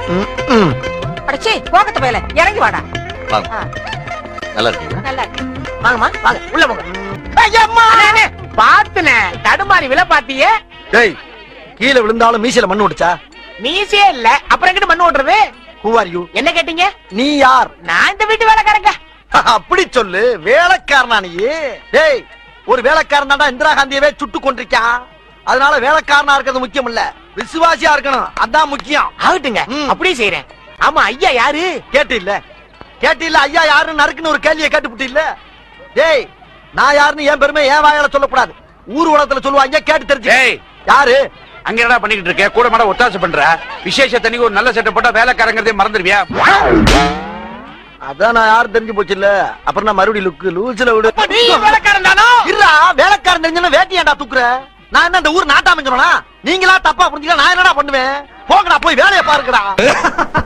ம், ம். அடச்சி போகத்து போயல இறங்கி வாடா வாங்க. ஆ, நல்லா இருக்கீங்க நல்லா இருக்கு வாங்கம்மா வாங்க உள்ள போங்க பாத்துனே தடுமாறி விழ பாத்தியே டேய் கீழே விழுந்தாலும் மீசையில மண்ணு ஓடிச்சா மீசே இல்ல அப்புறம் எங்கிட்ட மண்ணு ஓட்டுறது ஹூ ஆர் யூ என்ன கேட்டீங்க நீ யார் நான் இந்த வீட்டு வேலைக்காரங்க அப்படி சொல்லு வேலைக்காரனா நீ டேய் ஒரு வேலைக்காரன் தாண்டா இந்திரா காந்தியவே சுட்டு கொண்டிருக்கான் அதனால வேலைக்காரனா இருக்கிறது முக்கியம் இல்ல விசுவாசியா இருக்கணும் அதான் முக்கியம் ஆகட்டுங்க ம். அப்படியே செய்யறேன் ஆமா ஐயா யாரு கேட்டு இல்ல கேட்டு இல்ல ஐயா யாருன்னு நறுக்குன்னு ஒரு கேள்வியை கேட்டுப்புட்டு இல்ல டேய் நான் யாருன்னு என் பெருமை என் வாயால சொல்லக்கூடாது ஊர் உலகத்துல சொல்லுவாங்க கேட்டு தெரிஞ்சு ஏய் யாரு அங்க என்னடா பண்ணிட்டு இருக்க கூட மாட ஒத்தாசை பண்ற விசேஷத்தன்னைக்கு ஒரு நல்ல செட்டை போட்டா வேலைக்காரங்கிறதே மறந்துடுவியா அதான் நான் யாரு தெரிஞ்சு போச்சு இல்ல அப்புறம் நான் மறுபடியும் லுக்கு லூசில விடு அப்ப நீ வேலைக்காரன் தானோ இருடா வேலைக்காரன் தெரிஞ்சா வேட்டி ஏன்டா தூக்குற நான் என்ன இந்த ஊர் நாட்டாம சொன்னா நீங்களா தப்பா புரிஞ்சுக்கலாம் நான் என்னடா பண்ணுவேன் போங்கடா போய் வேலையை பாருங்கடா